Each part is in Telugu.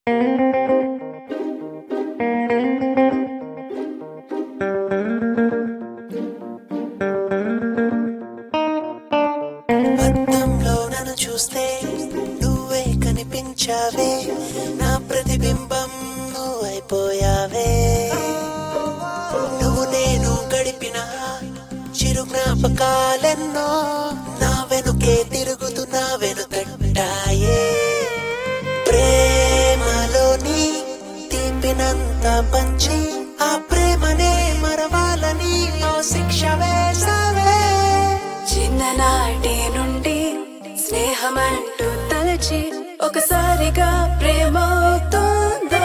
అద్దంలో నన్ను చూస్తే నువ్వే కనిపించావే నా ప్రతిబింబం నువ్వైపోయావే నువ్వు నేను గడిపిన చిరు జ్ఞాపకాలెన్నో నా వెనుకే తిరుగుతూ నా వెనుకంటాయే ప్రేమలోని తీపినంత పంచి ఆ ప్రేమనే మరవాలని ఓ శిక్ష వేసావే చిన్ననాటి నుండి స్నేహమంటూ తలచి ఒకసారిగా ప్రేమ అవుతుందా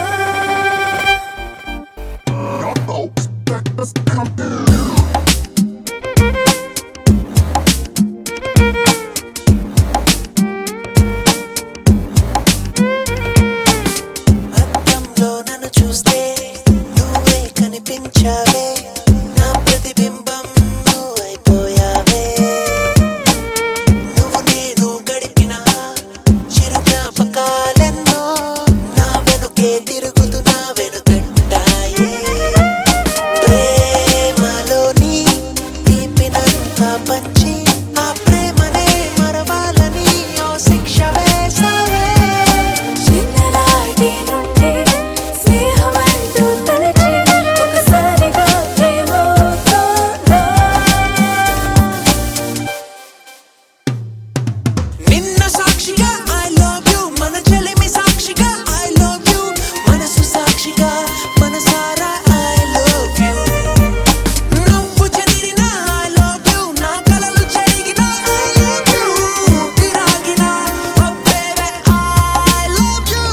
అద్దంలో నన్ను చూస్తే నువ్వే కనిపించావే నా ప్రతిబింబం నువ్వైపోయావే నువ్వు నేను గడిపిన చిరు జ్ఞాపకాలెన్నో నా వెనుకే తిరుగుతూ నా వెనుకంటాయే ప్రేమలోని తీపినంత పంచి ఆ ప్రేమనే మరవాలని ఓ శిక్ష వేసావే చిన్ననాటి నుండి స్నేహమంటూ తలచి ఒకసారిగా ప్రేమ అవుతుందా నిన్న సాక్షిగా ఐ లవ్ యు మన చెలిమి సాక్షిగా ఐ లవ్ యు మనసు సాక్షిగా మనసారా ఐ లవ్ యు నువ్వు చెదిరిన ఐ లవ్ యు నా కలలు చెరిగిన ఐ లవ్ యు తిరాగిన oh baby I love you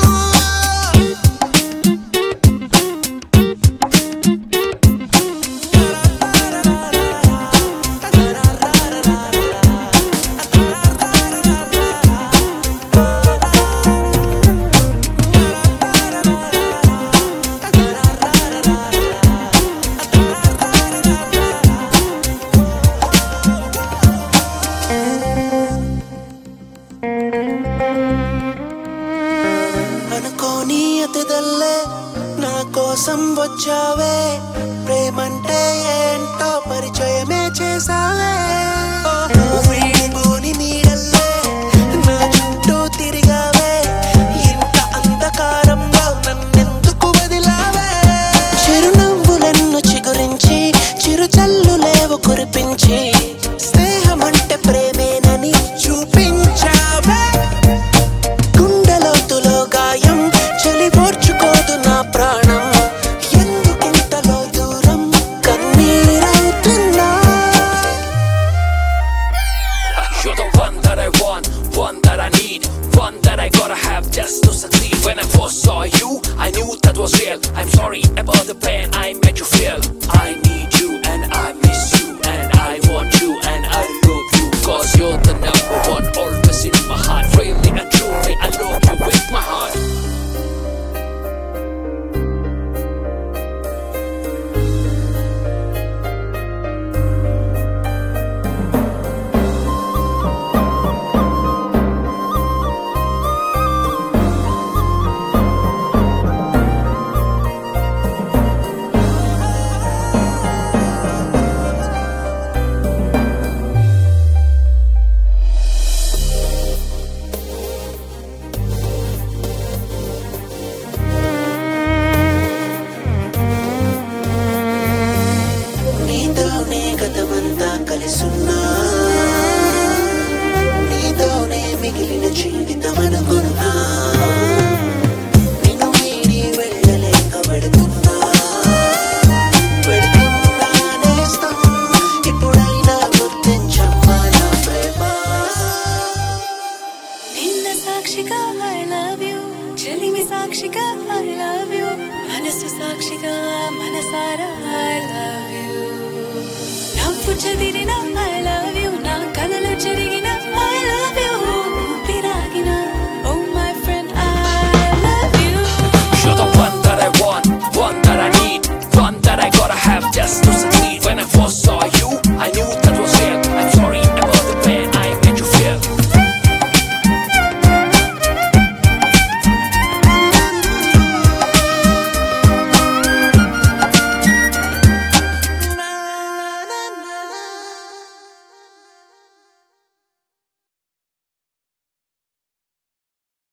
అనుకోని అతిదల్లే నా కోసం వచ్చావే ప్రేమంటే ఏంటో పరిచయమే చేసావే వీడిపోని నీడల్లే నా చుట్టూ తిరిగావే ఇంత అంధకారంలో నన్నెందుకు వదిలావే చిరునవ్వులెన్ను చిగురించి చిరు చల్లులేవు కురిపించి స్నేహమంటే ప్రేమేనని చూపించావే గుండెలోతులో గాయం చలి పోర్చుకోదు నా ప్రాణం ఎందుకింతలో దూరం కన్నీరవుతున్నా You're the one that I want, one that I need, one that I gotta have just to succeed. When I first saw you, I knew that was real. I'm sorry about the pain I made you feel. I need you and I miss you and I want you and I love you. Cause you're the number one, always in my heart. Really and truly, I love you with my heart. నీతోనే గతమంతా కలిసున్నా నీతోనే మిగిలిన జీవితం అనుకున్నా నిన్ను వీడి వెళ్ళలేక పెడుతున్నా పెడుతున్నా నేస్తం ఇప్పుడైనా గుర్తించమ్మా నా ప్రేమ నిన్న సాక్షిగా ఐ లవ్ యు చెలిమి సాక్షిగా ఐ లవ్ యు మనసు సాక్షిగా మనసారా ఐ లవ్ యు నవ్వు చెదిరిన ఐ లవ్ యు నా కలలు చెరిగిన